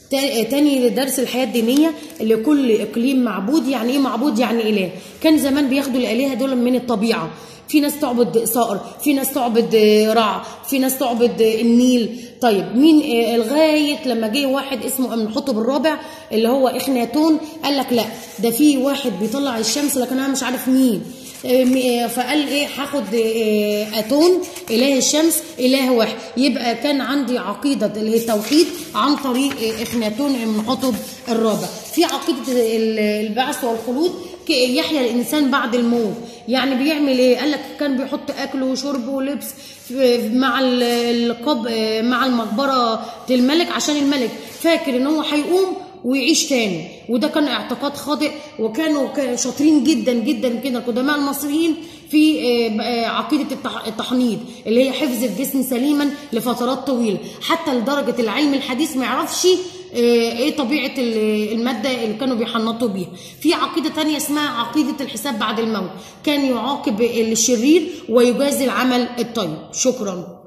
تا- تاني درس الحياة الدينية لكل إقليم معبود يعني إيه معبود يعني إله كان زمان بياخدوا الآلهة دول من الطبيعة في ناس تعبد صقر في ناس تعبد رع في ناس تعبد النيل طيب مين آه، لغايه لما جه واحد اسمه ابن حطب الرابع اللي هو اخناتون قال لك لا ده في واحد بيطلع الشمس لكن انا مش عارف مين آه، م- آه، فقال ايه هاخد آه، اتون اله الشمس اله واحد يبقى كان عندي عقيده اللي هي التوحيد عن طريق آه، اخناتون ابن حطب الرابع في عقيده ال- البعث والخلود ك- يحيا الانسان بعد الموت يعني بيعمل ايه قال لك كان بيحط اكل وشرب ولبس في- مع ال- القب مع المقبره الملك عشان الملك فاكر ان هو هيقوم ويعيش تاني وده كان اعتقاد خاطئ وكانوا ك- شاطرين جدا جدا كده القدماء المصريين في آه، آه، عقيده التح- التحنيط اللي هي حفظ الجسم سليما لفترات طويله حتى لدرجه العلم الحديث ما يعرفش آه، ايه طبيعه ال- الماده اللي كانوا بيحنطوا بيها في عقيده تانية اسمها عقيده الحساب بعد الموت كان يعاقب الشرير ويجازي العمل الطيب شكرا